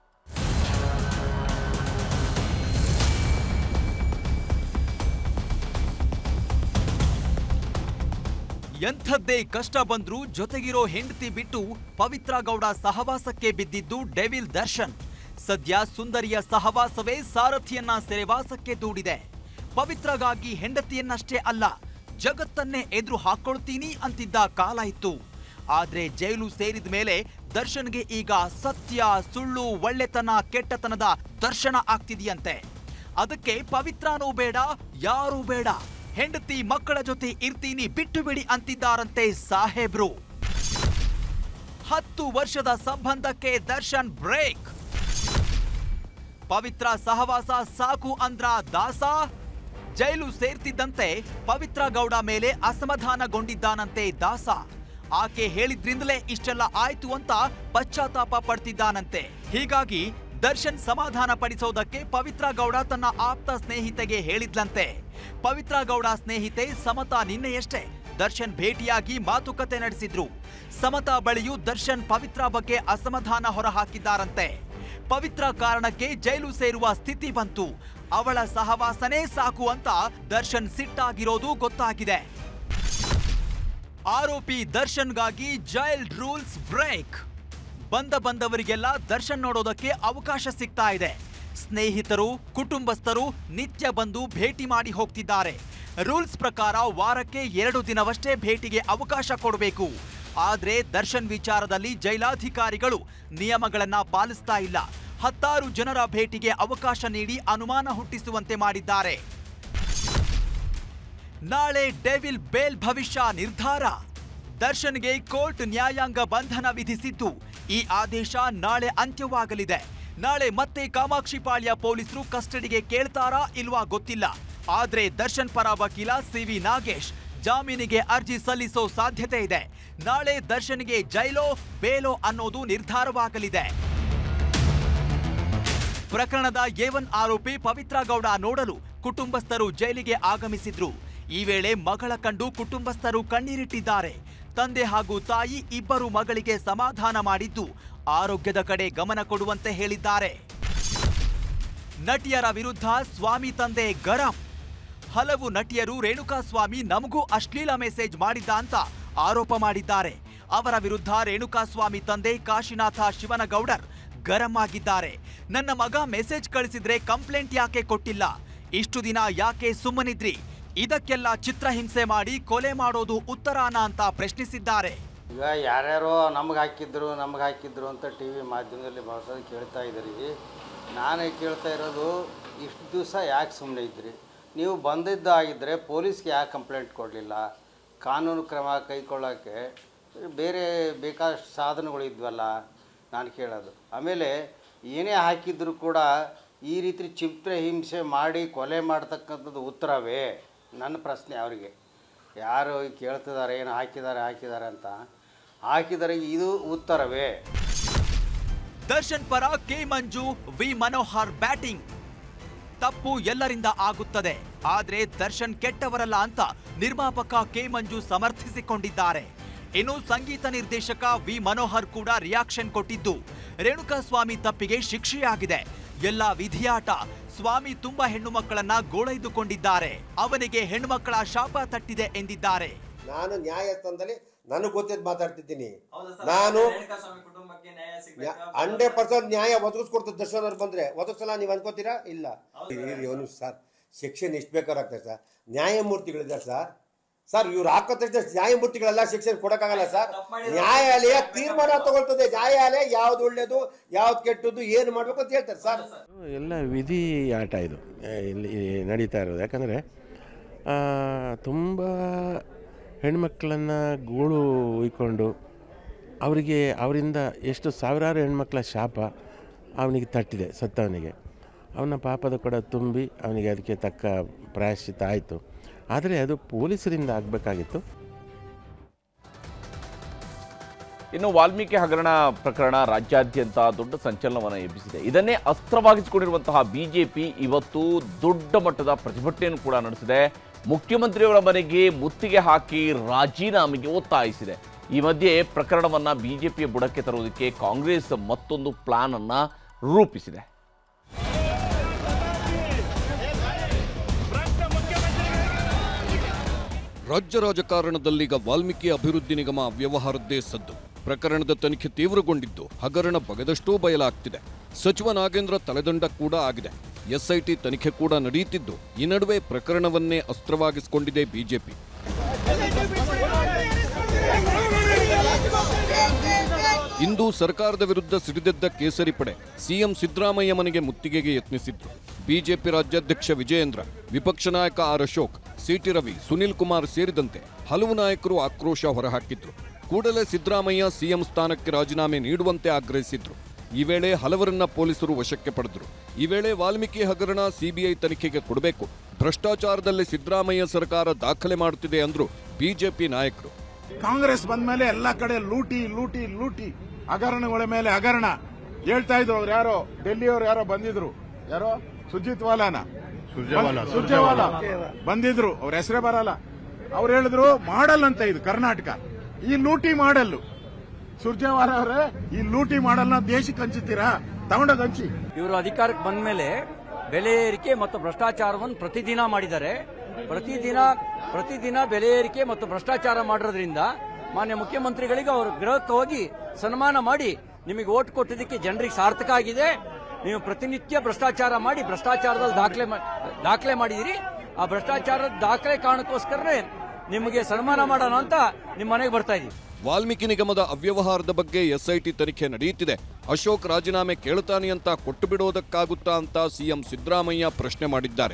ಎಂಥದ್ದೇ ಕಷ್ಟ ಬಂದ್ರೂ ಜೊತೆಗಿರೋ ಹೆಂಡತಿ ಬಿಟ್ಟು ಪವಿತ್ರ ಗೌಡ ಸಹವಾಸಕ್ಕೆ ಬಿದ್ದಿದ್ದು ಡೆವಿಲ್ ದರ್ಶನ್ ಸದ್ಯ ಸುಂದರಿಯ ಸಹವಾಸವೇ ಸಾರಥಿಯನ್ನ ಸೆರೆವಾಸಕ್ಕೆ ದೂಡಿದೆ ಪವಿತ್ರಗಾಗಿ ಹೆಂಡತಿಯನ್ನಷ್ಟೇ ಅಲ್ಲ ಜಗತ್ತನ್ನೇ ಎದುರು ಹಾಕೊಳ್ತೀನಿ ಅಂತಿದ್ದ ಕಾಲ ಇತ್ತು ಆದ್ರೆ ಜೈಲು ಸೇರಿದ ಮೇಲೆ ದರ್ಶನ್ಗೆ ಈಗ ಸತ್ಯ ಸುಳ್ಳು ಒಳ್ಳೆತನ ಕೆಟ್ಟತನದ ದರ್ಶನ ಆಗ್ತಿದೆಯಂತೆ ಅದಕ್ಕೆ ಪವಿತ್ರನೂ ಬೇಡ ಯಾರೂ ಬೇಡ ಹೆಂಡತಿ ಮಕ್ಕಳ ಜೊತೆ ಇರ್ತೀನಿ ಬಿಟ್ಟು ಬಿಡಿ ಅಂತಿದ್ದಾರಂತೆ ಸಾಹೇಬ್ರು ಹತ್ತು ವರ್ಷದ ಸಂಬಂಧಕ್ಕೆ ದರ್ಶನ್ ಬ್ರೇಕ್ ಪವಿತ್ರ ಸಹವಾಸ ಸಾಕು ಅಂದ್ರ ದಾಸ ಜೈಲು ಸೇರ್ತಿದ್ದಂತೆ ಪವಿತ್ರ ಗೌಡ ಮೇಲೆ ಅಸಮಾಧಾನಗೊಂಡಿದ್ದಾನಂತೆ ದಾಸ ಆಕೆ ಹೇಳಿದ್ರಿಂದಲೇ ಇಷ್ಟೆಲ್ಲ ಆಯ್ತು ಅಂತ ಪಶ್ಚಾತ್ತಾಪ ಪಡ್ತಿದ್ದಾನಂತೆ ಹೀಗಾಗಿ ದರ್ಶನ್ ಸಮಾಧಾನ ಪಡಿಸೋದಕ್ಕೆ ಪವಿತ್ರ ಗೌಡ ತನ್ನ ಆಪ್ತ ಸ್ನೇಹಿತೆಗೆ ಹೇಳಿದ್ಲಂತೆ ಪವಿತ್ರ ಗೌಡ ಸ್ನೇಹಿತೆ ಸಮತಾ ನಿನ್ನೆಯಷ್ಟೇ ದರ್ಶನ್ ಭೇಟಿಯಾಗಿ ಮಾತುಕತೆ ನಡೆಸಿದ್ರು ಸಮತಾ ಬಳಿಯೂ ದರ್ಶನ್ ಪವಿತ್ರ ಬಗ್ಗೆ ಅಸಮಾಧಾನ ಹೊರಹಾಕಿದ್ದಾರಂತೆ ಪವಿತ್ರ ಕಾರಣಕ್ಕೆ ಜೈಲು ಸೇರುವ ಸ್ಥಿತಿ ಬಂತು ಅವಳ ಸಹವಾಸನೇ ಸಾಕು ಅಂತ ದರ್ಶನ್ ಸಿಟ್ಟಾಗಿರೋದು ಗೊತ್ತಾಗಿದೆ ಆರೋಪಿ ದರ್ಶನ್ಗಾಗಿ ಜೈಲ್ ರೂಲ್ಸ್ ಬ್ರೇಕ್ ಬಂದ ಬಂದವರಿಗೆಲ್ಲ ದರ್ಶನ್ ನೋಡೋದಕ್ಕೆ ಅವಕಾಶ ಸಿಗ್ತಾ ಇದೆ ಸ್ನೇಹಿತರು ಕುಟುಂಬಸ್ಥರು ನಿತ್ಯ ಬಂದು ಭೇಟಿ ಮಾಡಿ ಹೋಗ್ತಿದ್ದಾರೆ ರೂಲ್ಸ್ ಪ್ರಕಾರ ವಾರಕ್ಕೆ ಎರಡು ದಿನವಷ್ಟೇ ಭೇಟಿಗೆ ಅವಕಾಶ ಕೊಡಬೇಕು ಆದ್ರೆ ದರ್ಶನ್ ವಿಚಾರದಲ್ಲಿ ಜೈಲಾಧಿಕಾರಿಗಳು ನಿಯಮಗಳನ್ನ ಪಾಲಿಸ್ತಾ ಇಲ್ಲ ಹತ್ತಾರು ಜನರ ಭೇಟಿಗೆ ಅವಕಾಶ ನೀಡಿ ಅನುಮಾನ ಹುಟ್ಟಿಸುವಂತೆ ಮಾಡಿದ್ದಾರೆ ನಾಳೆ ಡೆವಿಲ್ ಬೇಲ್ ಭವಿಷ್ಯ ನಿರ್ಧಾರ ದರ್ಶನ್ಗೆ ಕೋರ್ಟ್ ನ್ಯಾಯಾಂಗ ಬಂಧನ ವಿಧಿಸಿದ್ದು ಈ ಆದೇಶ ನಾಳೆ ಅಂತ್ಯವಾಗಲಿದೆ ನಾಳೆ ಮತ್ತೆ ಕಾಮಾಕ್ಷಿಪಾಳ್ಯ ಪೊಲೀಸರು ಕಸ್ಟಡಿಗೆ ಕೇಳ್ತಾರಾ ಇಲ್ವಾ ಗೊತ್ತಿಲ್ಲ ಆದ್ರೆ ದರ್ಶನ್ ಪರ ವಕೀಲ ಸಿವಿ ನಾಗೇಶ್ ಜಾಮೀನಿಗೆ ಅರ್ಜಿ ಸಲ್ಲಿಸೋ ಸಾಧ್ಯತೆ ಇದೆ ನಾಳೆ ದರ್ಶನ್ಗೆ ಜೈಲೋ ಬೇಲೋ ಅನ್ನೋದು ನಿರ್ಧಾರವಾಗಲಿದೆ ಪ್ರಕರಣದ ಏವನ್ ಆರೋಪಿ ಪವಿತ್ರ ಗೌಡ ನೋಡಲು ಕುಟುಂಬಸ್ಥರು ಜೈಲಿಗೆ ಆಗಮಿಸಿದ್ರು ಈ ವೇಳೆ ಮಗಳ ಕಂಡು ಕುಟುಂಬಸ್ಥರು ಕಣ್ಣೀರಿಟ್ಟಿದ್ದಾರೆ ತಂದೆ ಹಾಗೂ ತಾಯಿ ಇಬ್ಬರು ಮಗಳಿಗೆ ಸಮಾಧಾನ ಮಾಡಿದ್ದು ಆರೋಗ್ಯದ ಕಡೆ ಗಮನ ಕೊಡುವಂತೆ ಹೇಳಿದ್ದಾರೆ ನಟಿಯರ ವಿರುದ್ಧ ಸ್ವಾಮಿ ತಂದೆ ಗರಂ ಹಲವು ನಟಿಯರು ರೇಣುಕಾಸ್ವಾಮಿ ನಮಗೂ ಅಶ್ಲೀಲ ಮೆಸೇಜ್ ಮಾಡಿದ್ದ ಅಂತ ಆರೋಪ ಮಾಡಿದ್ದಾರೆ ಅವರ ವಿರುದ್ಧ ರೇಣುಕಾಸ್ವಾಮಿ ತಂದೆ ಕಾಶಿನಾಥ ಶಿವನಗೌಡರ್ ಗರಂ ಆಗಿದ್ದಾರೆ ನನ್ನ ಮಗ ಮೆಸೇಜ್ ಕಳಿಸಿದ್ರೆ ಕಂಪ್ಲೇಂಟ್ ಯಾಕೆ ಕೊಟ್ಟಿಲ್ಲ ಇಷ್ಟು ದಿನ ಯಾಕೆ ಸುಮ್ಮನಿದ್ರಿ ಇದಕ್ಕೆಲ್ಲ ಚಿತ್ರಹಿಂಸೆ ಮಾಡಿ ಕೊಲೆ ಮಾಡೋದು ಉತ್ತರಾನ ಅಂತ ಪ್ರಶ್ನಿಸಿದ್ದಾರೆ ಈಗ ಯಾರ್ಯಾರೋ ನಮ್ಗೆ ಹಾಕಿದ್ರು ನಮ್ಗೆ ಹಾಕಿದ್ರು ಅಂತ ಟಿ ವಿ ಮಾಧ್ಯಮದಲ್ಲಿ ಭಾಳ ಕೇಳ್ತಾ ಇದ್ದೀರಿ ನಾನು ಕೇಳ್ತಾ ಇರೋದು ಇಷ್ಟು ದಿವಸ ಯಾಕೆ ಸುಮ್ಮನೆ ಇದ್ರಿ ನೀವು ಬಂದಿದ್ದಾಗಿದ್ದರೆ ಪೊಲೀಸ್ಗೆ ಯಾಕೆ ಕಂಪ್ಲೇಂಟ್ ಕೊಡಲಿಲ್ಲ ಕಾನೂನು ಕ್ರಮ ಕೈಗೊಳ್ಳೋಕ್ಕೆ ಬೇರೆ ಬೇಕಾದಷ್ಟು ಸಾಧನಗಳು ಇದ್ವಲ್ಲ ನಾನು ಕೇಳೋದು ಆಮೇಲೆ ಏನೇ ಹಾಕಿದ್ರು ಕೂಡ ಈ ರೀತಿ ಚಿತ್ರ ಹಿಂಸೆ ಮಾಡಿ ಕೊಲೆ ಮಾಡ್ತಕ್ಕಂಥದ್ದು ಉತ್ತರವೇ ನನ್ನ ಪ್ರಶ್ನೆ ಅವರಿಗೆ ಯಾರು ಕೇಳ್ತಿದ್ದಾರೆ ಏನು ಹಾಕಿದ್ದಾರೆ ಹಾಕಿದ್ದಾರೆ ಅಂತ ಹಾಕಿದರೆ ಇದು ಉತ್ತರವೇ ದರ್ಶನ್ ಪರ K Manju V Manohar batting ತಪ್ಪು ಎಲ್ಲರಿಂದ ಆಗುತ್ತದೆ ಆದ್ರೆ ದರ್ಶನ್ ಕೆಟ್ಟವರಲ್ಲ ಅಂತ ನಿರ್ಮಾಪಕ ಕೆ ಮಂಜು ಸಮರ್ಥಿಸಿಕೊಂಡಿದ್ದಾರೆ ಇನ್ನು ಸಂಗೀತ ನಿರ್ದೇಶಕ ವಿ ಮನೋಹರ್ ಕೂಡ ರಿಯಾಕ್ಷನ್ ಕೊಟ್ಟಿದ್ದು ರೇಣುಕಾಸ್ವಾಮಿ ತಪ್ಪಿಗೆ ಶಿಕ್ಷೆಯಾಗಿದೆ ಎಲ್ಲ ವಿಧಿಯಾಟ ಸ್ವಾಮಿ ತುಂಬಾ ಹೆಣ್ಣು ಮಕ್ಕಳನ್ನ ಗೋಳೈದುಕೊಂಡಿದ್ದಾರೆ ಅವನಿಗೆ ಹೆಣ್ಣುಮಕ್ಕಳ ಶಾಪ ತಟ್ಟಿದೆ ಎಂದಿದ್ದಾರೆ ನಾನು ನ್ಯಾಯಸ್ಥಾನದಲ್ಲಿ ನನಗೆ ಗೊತ್ತಿದ್ದು ಮಾತಾಡ್ತಿದ್ದೀನಿ ನಾನು ಹಂಡ್ರೆಡ್ ಪರ್ಸೆಂಟ್ ನ್ಯಾಯ ಒದಗಿಸ್ಕೊಡ್ತದೆ ದರ್ಶನ್ ಅವ್ರು ಬಂದ್ರೆ ಒದಗಿಸಲ್ಲ ನೀವು ಅನ್ಕೋತೀರಾ ಇಲ್ಲ ಅವನು ಸರ್ ಶಿಕ್ಷೆ ಎಷ್ಟು ಬೇಕಾರಾಗ್ತದೆ ಸರ್ ನ್ಯಾಯಮೂರ್ತಿಗಳಿದ್ದಾರೆ ಸರ್ ಸರ್ ಇವ್ರು ಹಾಕೋ ತಕ್ಷಣ ನ್ಯಾಯಮೂರ್ತಿಗಳೆಲ್ಲ ಶಿಕ್ಷೆ ಕೊಡಕ್ಕಾಗಲ್ಲ ಸರ್ ನ್ಯಾಯಾಲಯ ತೀರ್ಮಾನ ತಗೊಳ್ತದೆ ನ್ಯಾಯಾಲಯ ಯಾವ್ದು ಒಳ್ಳೇದು ಯಾವ್ದು ಕೆಟ್ಟದ್ದು ಏನು ಮಾಡ್ಬೇಕು ಅಂತ ಹೇಳ್ತಾರೆ ಸರ್ ಎಲ್ಲ ವಿಧಿ ಆಟ ಇದು ಆ, ಇಲ್ಲಿ ನಡೀತಾ ಇರೋದು ಯಾಕಂದರೆ ತುಂಬ ಹೆಣ್ಮಕ್ಳನ್ನು ಗೂಳು ಉಯ್ಕೊಂಡು ಅವರಿಗೆ ಅವರಿಂದ ಎಷ್ಟು ಸಾವಿರಾರು ಹೆಣ್ಮಕ್ಳ ಶಾಪ ಅವನಿಗೆ ತಟ್ಟಿದೆ ಸತ್ತವನಿಗೆ ಅವನ ಪಾಪದ ಕೊಡ ತುಂಬಿ ಅವನಿಗೆ ಅದಕ್ಕೆ ತಕ್ಕ ಪ್ರಾಯಶ್ಚಿತ್ತ ಆಯಿತು ಆದರೆ ಅದು ಪೊಲೀಸರಿಂದ ಆಗಬೇಕಾಗಿತ್ತು ಇನ್ನು ವಾಲ್ಮೀಕಿ ಹಗರಣ ಪ್ರಕರಣ ರಾಜ್ಯಾದ್ಯಂತ ದೊಡ್ಡ ಸಂಚಲನವನ್ನು ಎಬ್ಬಿಸಿದೆ ಇದನ್ನೇ ಅಸ್ತ್ರವಾಗಿಸಿಕೊಂಡಿರುವಂತಹ ಬಿಜೆಪಿ ಇವತ್ತು ದೊಡ್ಡ ಮಟ್ಟದ ಪ್ರತಿಭಟನೆಯನ್ನು ಕೂಡ ನಡೆಸಿದೆ ಮುಖ್ಯಮಂತ್ರಿಯವರ ಮನೆಗೆ ಮುತ್ತಿಗೆ ಹಾಕಿ ರಾಜೀನಾಮೆಗೆ ಒತ್ತಾಯಿಸಿದೆ ಈ ಮಧ್ಯೆ ಪ್ರಕರಣವನ್ನ ಬಿಜೆಪಿಯ ಬುಡಕ್ಕೆ ತರುವುದಕ್ಕೆ ಕಾಂಗ್ರೆಸ್ ಮತ್ತೊಂದು ಪ್ಲಾನ್ ಅನ್ನ ರೂಪಿಸಿದೆ ರಾಜ್ಯ ರಾಜಕಾರಣದಲ್ಲೀಗ ವಾಲ್ಮೀಕಿ ಅಭಿವೃದ್ಧಿ ನಿಗಮ ಅವ್ಯವಹಾರದ್ದೇ ಸದ್ದು ಪ್ರಕರಣದ ತನಿಖೆ ತೀವ್ರಗೊಂಡಿದ್ದು ಹಗರಣ ಬಗೆದಷ್ಟೂ ಬಯಲಾಗ್ತಿದೆ ಸಚಿವ ನಾಗೇಂದ್ರ ತಲೆದಂಡ ಕೂಡ ಆಗಿದೆ ಎಸ್ಐಟಿ ತನಿಖೆ ಕೂಡ ನಡೆಯುತ್ತಿದ್ದು ಈ ನಡುವೆ ಪ್ರಕರಣವನ್ನೇ ಅಸ್ತ್ರವಾಗಿಸಿಕೊಂಡಿದೆ ಬಿಜೆಪಿ ಇಂದು ಸರ್ಕಾರದ ವಿರುದ್ಧ ಸಿಡಿದೆದ್ದ ಕೇಸರಿ ಪಡೆ ಸಿಎಂ ಸಿದ್ದರಾಮಯ್ಯ ಮನೆಗೆ ಮುತ್ತಿಗೆಗೆ ಯತ್ನಿಸಿದ್ರು ಬಿಜೆಪಿ ರಾಜ್ಯಾಧ್ಯಕ್ಷ ವಿಜಯೇಂದ್ರ ವಿಪಕ್ಷ ನಾಯಕ ಆರ್ ಅಶೋಕ್ ಸಿಟಿ ರವಿ ಸುನಿಲ್ ಕುಮಾರ್ ಸೇರಿದಂತೆ ಹಲವು ನಾಯಕರು ಆಕ್ರೋಶ ಹೊರಹಾಕಿದ್ರು ಕೂಡಲೇ ಸಿದ್ದರಾಮಯ್ಯ ಸಿಎಂ ಸ್ಥಾನಕ್ಕೆ ರಾಜೀನಾಮೆ ನೀಡುವಂತೆ ಆಗ್ರಹಿಸಿದ್ರು ಈ ವೇಳೆ ಹಲವರನ್ನ ಪೊಲೀಸರು ವಶಕ್ಕೆ ಪಡೆದರು ಈ ವೇಳೆ ವಾಲ್ಮೀಕಿ ಹಗರಣ ಸಿಬಿಐ ತನಿಖೆಗೆ ಕೊಡಬೇಕು ಭ್ರಷ್ಟಾಚಾರದಲ್ಲಿ ಸಿದ್ದರಾಮಯ್ಯ ಸರ್ಕಾರ ದಾಖಲೆ ಮಾಡುತ್ತಿದೆ ಅಂದ್ರು ಬಿಜೆಪಿ ನಾಯಕರು ಕಾಂಗ್ರೆಸ್ ಬಂದ್ಮೇಲೆ ಎಲ್ಲಾ ಕಡೆ ಲೂಟಿ ಲೂಟಿ ಲೂಟಿ ಹಗರಣಗಳ ಮೇಲೆ ಹಗರಣ ಹೇಳ್ತಾ ಇದ್ರು ಅವ್ರು ಯಾರೋ ಡೆಲ್ಲಿಯವ್ರು ಯಾರೋ ಬಂದಿದ್ರು ಯಾರೋ ಸುಜಿತ್ ವಾಲಾನ ಸುರ್ಜೇವಾಲಾ. ಸುರ್ಜೇವಾಲಾ ಬಂದಿದ್ರು ಅವ್ರ ಹೆಸರೇ ಬರಲ್ಲ ಅವ್ರು ಹೇಳಿದ್ರು ಮಾಡಲ್ ಅಂತ ಇದು ಕರ್ನಾಟಕ ಈ ಲೂಟಿ ಮಾಡಲ್ಲು ಸುರ್ಜೇವಾಲಾ ಅವರೇ ಈ ಲೂಟಿ ಮಾಡಲ್ನ ದೇಶಕ್ಕೆ ಹಂಚುತ್ತೀರಾ ತಗೊಂಡೋಗ್ ಹಂಚಿ ಇವರು ಅಧಿಕಾರಕ್ಕೆ ಬಂದ ಮೇಲೆ ಬೆಲೆ ಏರಿಕೆ ಮತ್ತು ಭ್ರಷ್ಟಾಚಾರವನ್ನು ಪ್ರತಿದಿನ ಮಾಡಿದ್ದಾರೆ ಪ್ರತಿದಿನ ಪ್ರತಿದಿನ ಬೆಲೆ ಏರಿಕೆ ಮತ್ತು ಭ್ರಷ್ಟಾಚಾರ ಮಾಡಿರೋದ್ರಿಂದ ಮಾನ್ಯ ಮುಖ್ಯಮಂತ್ರಿಗಳಿಗೆ ಅವರು ಗೃಹಕ್ಕೆ ಹೋಗಿ ಸನ್ಮಾನ ಮಾಡಿ ನಿಮಗೆ ಓಟ್ ಕೊಟ್ಟಿದ್ದಕ್ಕೆ ಜನರಿಗೆ ಸಾರ್ಥಕ ಆಗಿದೆ ನೀವು ಪ್ರತಿನಿತ್ಯ ಭ್ರಷ್ಟಾಚಾರ ಮಾಡಿ ಭ್ರಷ್ಟಾಚಾರದಲ್ಲಿ ದಾಖಲೆ ಮಾ- ದಾಖಲೆ ಮಾಡಿದಿರಿ ಆ ಭ್ರಷ್ಟಾಚಾರದ ದಾಖಲೆ ಕಾರಣಕ್ಕೋಸ್ಕರನೇ ನಿಮಗೆ ಸನ್ಮಾನ ಮಾಡೋಣ ಅಂತ ನಿಮ್ಮ ಮನೆಗೆ ಬರ್ತಾ ಇದೀವಿ ವಾಲ್ಮೀಕಿ ನಿಗಮದ ಅವ್ಯವಹಾರದ ಬಗ್ಗೆ ಎಸ್ಐಟಿ ತನಿಖೆ ನಡೆಯುತ್ತಿದೆ ಅಶೋಕ್ ರಾಜೀನಾಮೆ ಕೇಳುತ್ತಾನೆ ಅಂತ ಕೊಟ್ಟು ಬಿಡೋದಕ್ಕಾಗುತ್ತಾ ಅಂತ ಸಿಎಂ ಸಿದ್ದರಾಮಯ್ಯ ಪ್ರಶ್ನೆ ಮಾಡಿದ್ದಾರೆ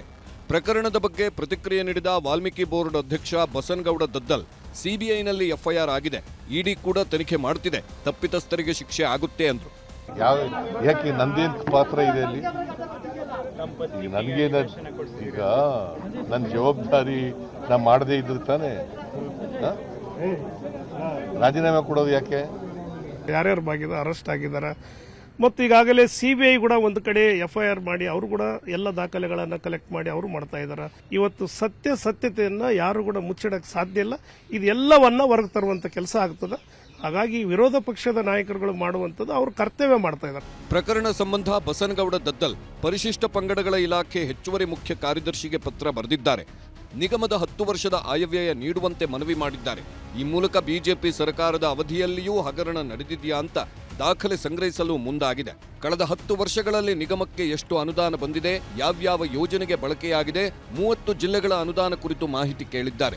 ಪ್ರಕರಣದ ಬಗ್ಗೆ ಪ್ರತಿಕ್ರಿಯೆ ನೀಡಿದ ವಾಲ್ಮೀಕಿ ಬೋರ್ಡ್ ಅಧ್ಯಕ್ಷ ಬಸನಗೌಡ ದದ್ದಲ್ ಸಿಬಿಐನಲ್ಲಿ ಎಫ್ಐಆರ್ ಆಗಿದೆ ಇಡಿ ಕೂಡ ತನಿಖೆ ಮಾಡುತ್ತಿದೆ ತಪ್ಪಿತಸ್ಥರಿಗೆ ಶಿಕ್ಷೆ ಆಗುತ್ತೆ ಅಂದ್ರು ಯಾವ ಯಾಕೆ ನಂದೇನ್ ಪಾತ್ರ ಇದೆ ಅಲ್ಲಿ ಈಗ ನನಗೇನ ಈಗ ನನ್ನ ಜವಾಬ್ದಾರಿ ನಾ ಮಾಡದೇ ಇದ್ರೆ ತಾನೇ ಹ? ರಾಜೀನಾಮೆ ಕೊಡೋದು ಯಾಕೆ ಯಾರ್ಯಾರು ಭಾಗಿದ ಅರೆಸ್ಟ್ ಆಗಿದ್ದಾರೆ ಮತ್ತು ಈಗಾಗಲೇ ಸಿ ಬಿ ಐ ಕೂಡ ಒಂದು ಕಡೆ ಎಫ್ ಐ ಆರ್ ಮಾಡಿ ಅವರು ಕೂಡ ಎಲ್ಲ ದಾಖಲೆಗಳನ್ನು ಕಲೆಕ್ಟ್ ಮಾಡಿ ಅವರು ಮಾಡ್ತಾ ಇದ್ದಾರೆ ಇವತ್ತು ಸತ್ಯ ಸತ್ಯತೆಯನ್ನ ಯಾರು ಕೂಡ ಮುಚ್ಚಿಡಕ್ಕೆ ಸಾಧ್ಯ ಇಲ್ಲ ಇದೆಲ್ಲವನ್ನ ಹೊರಗೆ ತರುವಂತ ಕೆಲಸ ಆಗ್ತದೆ ಹಾಗಾಗಿ ವಿರೋಧ ಪಕ್ಷದ ನಾಯಕರುಗಳು ಮಾಡುವಂಥದ್ದು ಅವರು ಕರ್ತವ್ಯ ಮಾಡ್ತಾ ಇದ್ದಾರೆ ಪ್ರಕರಣ ಸಂಬಂಧ ಬಸನಗೌಡ ದದ್ದಲ್ ಪರಿಶಿಷ್ಟ ಪಂಗಡಗಳ ಇಲಾಖೆ ಹೆಚ್ಚುವರಿ ಮುಖ್ಯ ಕಾರ್ಯದರ್ಶಿಗೆ ಪತ್ರ ಬರೆದಿದ್ದಾರೆ ನಿಗಮದ ಹತ್ತು ವರ್ಷದ ಆಯವ್ಯಯ ನೀಡುವಂತೆ ಮನವಿ ಮಾಡಿದ್ದಾರೆ ಈ ಮೂಲಕ ಬಿಜೆಪಿ ಸರ್ಕಾರದ ಅವಧಿಯಲ್ಲಿಯೂ ಹಗರಣ ನಡೆದಿದೆಯಾ ಅಂತ ದಾಖಲೆ ಸಂಗ್ರಹಿಸಲು ಮುಂದಾಗಿದೆ ಕಳೆದ ಹತ್ತು ವರ್ಷಗಳಲ್ಲಿ ನಿಗಮಕ್ಕೆ ಎಷ್ಟು ಅನುದಾನ ಬಂದಿದೆ ಯಾವ್ಯಾವ ಯೋಜನೆಗೆ ಬಳಕೆಯಾಗಿದೆ ಮೂವತ್ತು ಜಿಲ್ಲೆಗಳ ಅನುದಾನ ಕುರಿತು ಮಾಹಿತಿ ಕೇಳಿದ್ದಾರೆ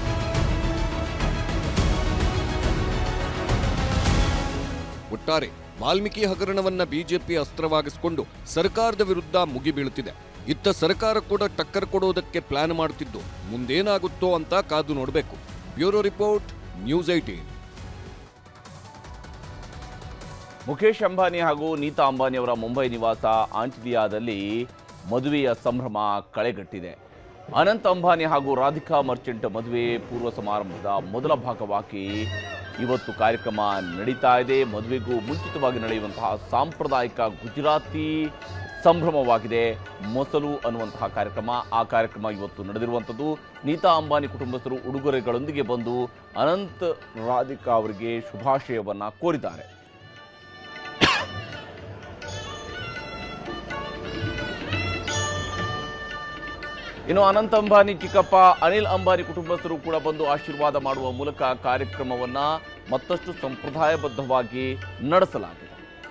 ಒಟ್ಟಾರೆ ವಾಲ್ಮೀಕಿ ಹಗರಣವನ್ನ ಬಿಜೆಪಿ ಅಸ್ತ್ರವಾಗಿಸಿಕೊಂಡು ಸರ್ಕಾರದ ವಿರುದ್ಧ ಮುಗಿಬೀಳುತ್ತಿದೆ ಇತ್ತ ಸರ್ಕಾರ ಕೂಡ ಟಕ್ಕರ್ ಕೊಡೋದಕ್ಕೆ ಪ್ಲಾನ್ ಮಾಡುತ್ತಿದ್ದು ಮುಂದೇನಾಗುತ್ತೋ ಅಂತ ಕಾದು ನೋಡಬೇಕು bureau report news eighteen Mukesh Ambani ಹಾಗೂ ನೀತಾ ಅಂಬಾನಿ ಅವರ ಮುಂಬೈ ನಿವಾಸ ಆಂಟಿಲಿಯಾದಲ್ಲಿ ಮದುವೆಯ ಸಂಭ್ರಮ ಕಳೆಗಟ್ಟಿದೆ ಅನಂತ್ ಅಂಬಾನಿ ಹಾಗೂ ರಾಧಿಕಾ ಮರ್ಚೆಂಟ್ ಮದುವೆ ಪೂರ್ವ ಸಮಾರಂಭದ ಮೊದಲ ಭಾಗವಾಗಿ ಇವತ್ತು ಕಾರ್ಯಕ್ರಮ ನಡೀತಾ ಇದೆ ಮದುವೆಗೂ ಮುಂಚಿತವಾಗಿ ನಡೆಯುವಂತಹ ಸಾಂಪ್ರದಾಯಿಕ ಗುಜರಾತಿ ಸಂಭ್ರಮವಾಗಿದೆ ಮೊಸಲು ಅನ್ನುವಂತಹ ಕಾರ್ಯಕ್ರಮ ಆ ಕಾರ್ಯಕ್ರಮ ಇವತ್ತು ನಡೆದಿರುವಂಥದ್ದು ನೀತಾ ಅಂಬಾನಿ ಕುಟುಂಬಸ್ಥರು ಉಡುಗೊರೆಗಳೊಂದಿಗೆ ಬಂದು ಅನಂತ್ ರಾಧಿಕಾ ಅವರಿಗೆ ಶುಭಾಶಯವನ್ನ ಕೋರಿದ್ದಾರೆ ಇನ್ನು ಅನಂತ್ ಅಂಬಾನಿ ಚಿಕ್ಕಪ್ಪ ಅನಿಲ್ ಅಂಬಾನಿ ಕುಟುಂಬಸ್ಥರು ಕೂಡ ಬಂದು ಆಶೀರ್ವಾದ ಮಾಡುವ ಮೂಲಕ ಕಾರ್ಯಕ್ರಮವನ್ನ ಮತ್ತಷ್ಟು ಸಂಪ್ರದಾಯಬದ್ಧವಾಗಿ ನಡೆಸಲಾಗಿದೆ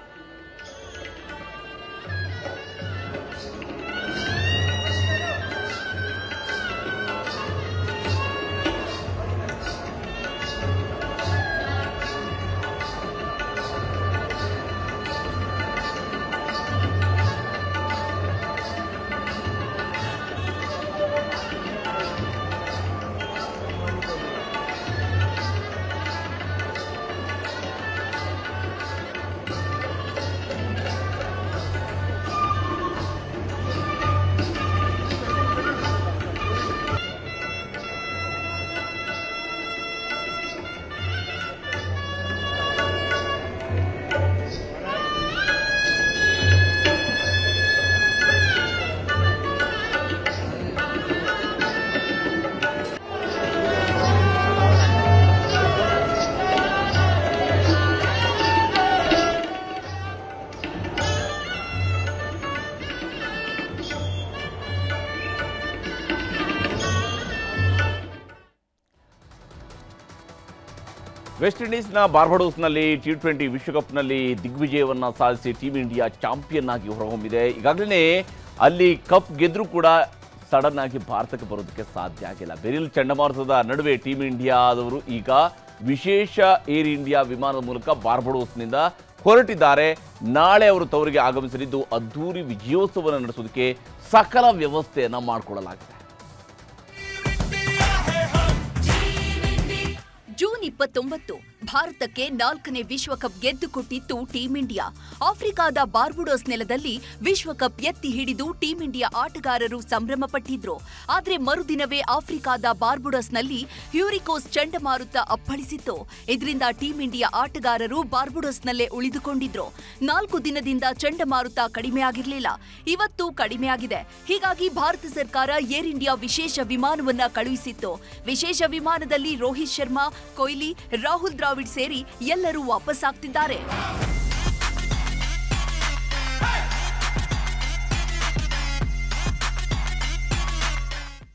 ವೆಸ್ಟ್ ಇಂಡೀಸ್ನ ಬಾರ್ಬಡೋಸ್ನಲ್ಲಿ ಟಿ ಟ್ವೆಂಟಿ ವಿಶ್ವಕಪ್ನಲ್ಲಿ ದಿಗ್ವಿಜಯವನ್ನು ಸಾಧಿಸಿ ಟೀಮ್ ಇಂಡಿಯಾ ಚಾಂಪಿಯನ್ ಆಗಿ ಹೊರಹೊಮ್ಮಿದೆ ಈಗಾಗಲೇ ಅಲ್ಲಿ ಕಪ್ ಗೆದ್ರೂ ಕೂಡ ಸಡನ್ ಆಗಿ ಭಾರತಕ್ಕೆ ಬರೋದಕ್ಕೆ ಸಾಧ್ಯ ಆಗಿಲ್ಲ ಬೆರಿಲ್ ಚಂಡಮಾರುತದ ನಡುವೆ ಟೀಮ್ ಇಂಡಿಯಾದವರು ಈಗ ವಿಶೇಷ ಏರ್ ಇಂಡಿಯಾ ವಿಮಾನದ ಮೂಲಕ ಬಾರ್ಬಡೋಸ್ನಿಂದ ಹೊರಟಿದ್ದಾರೆ ನಾಳೆ ಅವರು ತವರಿಗೆ ಆಗಮಿಸಲಿದ್ದು ಅದ್ದೂರಿ ವಿಜಯೋತ್ಸವವನ್ನು ನಡೆಸೋದಕ್ಕೆ ಸಕಲ ವ್ಯವಸ್ಥೆಯನ್ನು ಮಾಡಿಕೊಳ್ಳಲಾಗಿದೆ ಜೂನ್ ಇಪ್ಪತ್ತೊಂಬತ್ತು ಭಾರತಕ್ಕೆ ನಾಲ್ಕನೇ ವಿಶ್ವಕಪ್ ಗೆದ್ದು ಕೊಟ್ಟಿತ್ತು ಟೀಂ ಇಂಡಿಯಾ ಆಫ್ರಿಕಾದ ಬಾರ್ಬುಡೋಸ್ ನೆಲದಲ್ಲಿ ವಿಶ್ವಕಪ್ ಎತ್ತಿ ಹಿಡಿದು ಟೀಂ ಇಂಡಿಯಾ ಆಟಗಾರರು ಸಂಭ್ರಮ ಪಟ್ಟಿದ್ರು ಆದ್ರೆ ಮರುದಿನವೇ ಆಫ್ರಿಕಾದ ಬಾರ್ಬುಡೋಸ್ನಲ್ಲಿ ಹ್ಯೂರಿಕೋಸ್ ಚಂಡಮಾರುತ ಅಪ್ಪಳಿಸಿತ್ತು ಇದರಿಂದ ಟೀಂ ಇಂಡಿಯಾ ಆಟಗಾರರು ಬಾರ್ಬುಡೋಸ್ನಲ್ಲೇ ಉಳಿದುಕೊಂಡಿದ್ರು ನಾಲ್ಕು ದಿನದಿಂದ ಚಂಡಮಾರುತ ಕಡಿಮೆಯಾಗಿರಲಿಲ್ಲ ಇವತ್ತು ಕಡಿಮೆಯಾಗಿದೆ ಹೀಗಾಗಿ ಭಾರತ ಸರ್ಕಾರ ಏರ್ ಇಂಡಿಯಾ ವಿಶೇಷ ವಿಮಾನವನ್ನ ಕಳುಹಿಸಿತ್ತು ವಿಶೇಷ ವಿಮಾನದಲ್ಲಿ ರೋಹಿತ್ ಶರ್ಮಾ ಕೊಹ್ಲಿ ರಾಹುಲ್ ದ್ರಾವಿಡ್ ಸೇರಿ ಎಲ್ಲರೂ ವಾಪಸ್ಸಾಗ್ತಿದ್ದಾರೆ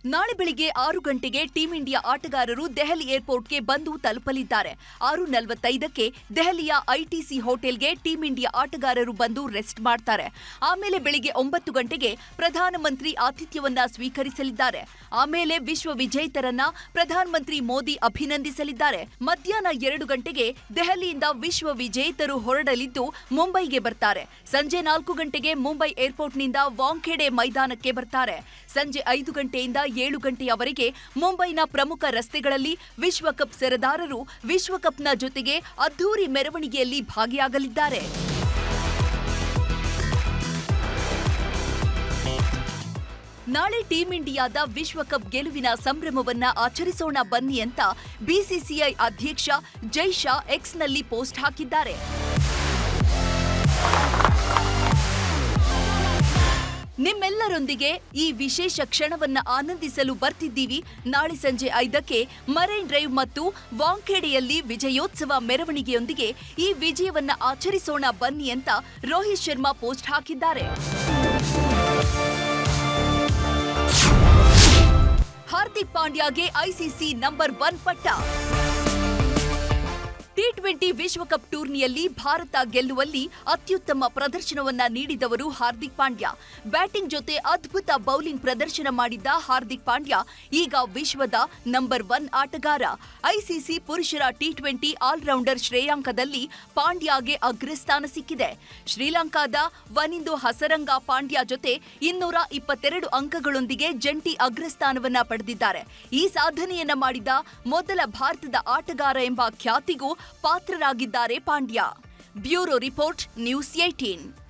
ನಾಳೆ ಬೆಳಿಗ್ಗೆ ಆರು ಗಂಟೆಗೆ ಟೀಂ ಇಂಡಿಯಾ ಆಟಗಾರರು ದೆಹಲಿ ಏರ್ಪೋರ್ಟ್ಗೆ ಬಂದು ತಲುಪಲಿದ್ದಾರೆ ಆರು ನಲವತ್ತೈದಕ್ಕೆ ದೆಹಲಿಯ ಐಟಿಸಿ ಹೋಟೆಲ್ಗೆ ಟೀಂ ಇಂಡಿಯಾ ಆಟಗಾರರು ಬಂದು ರೆಸ್ಟ್ ಮಾಡ್ತಾರೆ ಆಮೇಲೆ ಬೆಳಿಗ್ಗೆ ಒಂಬತ್ತು ಗಂಟೆಗೆ ಪ್ರಧಾನಮಂತ್ರಿ ಆತಿಥ್ಯವನ್ನ ಸ್ವೀಕರಿಸಲಿದ್ದಾರೆ ಆಮೇಲೆ ವಿಶ್ವ ವಿಜೇತರನ್ನ ಪ್ರಧಾನಮಂತ್ರಿ ಮೋದಿ ಅಭಿನಂದಿಸಲಿದ್ದಾರೆ ಮಧ್ಯಾಹ್ನ ಎರಡು ಗಂಟೆಗೆ ದೆಹಲಿಯಿಂದ ವಿಶ್ವ ವಿಜೇತರು ಹೊರಡಲಿದ್ದು ಮುಂಬೈಗೆ ಬರ್ತಾರೆ ಸಂಜೆ ನಾಲ್ಕು ಗಂಟೆಗೆ ಮುಂಬೈ ಏರ್ಪೋರ್ಟ್ನಿಂದ ವಾಂಖೇಡೆ ಮೈದಾನಕ್ಕೆ ಬರ್ತಾರೆ ಸಂಜೆ ಐದು ಗಂಟೆಯಿಂದ ಏಳು ಗಂಟೆಯವರೆಗೆ ಮುಂಬೈನ ಪ್ರಮುಖ ರಸ್ತೆಗಳಲ್ಲಿ ವಿಶ್ವಕಪ್ ಸೆರೆದಾರರು ವಿಶ್ವಕಪ್ನ ಜೊತೆಗೆ ಅದ್ಧೂರಿ ಮೆರವಣಿಗೆಯಲ್ಲಿ ಭಾಗಿಯಾಗಲಿದ್ದಾರೆ ನಾಳೆ ಟೀಂ ಇಂಡಿಯಾದ ವಿಶ್ವಕಪ್ ಗೆಲುವಿನ ಸಂಭ್ರಮವನ್ನ ಆಚರಿಸೋಣ ಬನ್ನಿ ಅಂತ ಬಿಸಿಸಿಐ ಅಧ್ಯಕ್ಷ ಜೈ ಶಾ ಎಕ್ಸ್ನಲ್ಲಿ ಪೋಸ್ಟ್ ಹಾಕಿದ್ದಾರೆ ನಿಮ್ಮೆಲ್ಲರೊಂದಿಗೆ ಈ ವಿಶೇಷ ಕ್ಷಣವನ್ನ ಆನಂದಿಸಲು ಬರ್ತಿದ್ದೀವಿ ನಾಳೆ ಸಂಜೆ ಐದಕ್ಕೆ ಮರೈನ್ ಡ್ರೈವ್ ಮತ್ತು ವಾಂಖೇಡೆಯಲ್ಲಿ ವಿಜಯೋತ್ಸವ ಮೆರವಣಿಗೆಯೊಂದಿಗೆ ಈ ವಿಜಯವನ್ನ ಆಚರಿಸೋಣ ಬನ್ನಿ ಅಂತ ರೋಹಿತ್ ಶರ್ಮಾ ಪೋಸ್ಟ್ ಹಾಕಿದ್ದಾರೆ ಹಾರ್ದಿಕ್ ಪಾಂಡ್ಯಾಗೆ ಐಸಿಸಿ ನಂಬರ್ ಒನ್ ಪಟ್ಟ ಟಿ ಟ್ವೆಂಟಿ ವಿಶ್ವಕಪ್ ಟೂರ್ನಿಯಲ್ಲಿ ಭಾರತ ಗೆಲ್ಲುವಲ್ಲಿ ಅತ್ಯುತ್ತಮ ಪ್ರದರ್ಶನವನ್ನ ನೀಡಿದವರು ಹಾರ್ದಿಕ್ ಪಾಂಡ್ಯ ಬ್ಯಾಟಿಂಗ್ ಜೊತೆ ಅದ್ಭುತ ಬೌಲಿಂಗ್ ಪ್ರದರ್ಶನ ಮಾಡಿದ್ದ ಹಾರ್ದಿಕ್ ಪಾಂಡ್ಯ ಈಗ ವಿಶ್ವದ ನಂಬರ್ ಒನ್ ಆಟಗಾರ ಐಸಿಸಿ ಪುರುಷರ ಟಿ ಟ್ವೆಂಟಿ ಆಲ್ರೌಂಡರ್ ಶ್ರೇಯಾಂಕದಲ್ಲಿ ಪಾಂಡ್ಯಾಗೆ ಅಗ್ರಸ್ಥಾನ ಸಿಕ್ಕಿದೆ ಶ್ರೀಲಂಕಾದ ವನಿಂದು ಹಸರಂಗ ಪಾಂಡ್ಯ ಜೊತೆ ಇನ್ನೂರ ಇಪ್ಪತ್ತೆರಡು ಅಂಕಗಳೊಂದಿಗೆ ಜಂಟಿ ಅಗ್ರಸ್ಥಾನವನ್ನ ಪಡೆದಿದ್ದಾರೆ ಈ ಸಾಧನೆಯನ್ನ ಮಾಡಿದ ಮೊದಲ ಭಾರತದ ಆಟಗಾರ ಎಂಬ ಖ್ಯಾತಿಗೂ ಪಾತ್ರರಾಗಿದ್ದಾರೆ Pandya bureau report news eighteen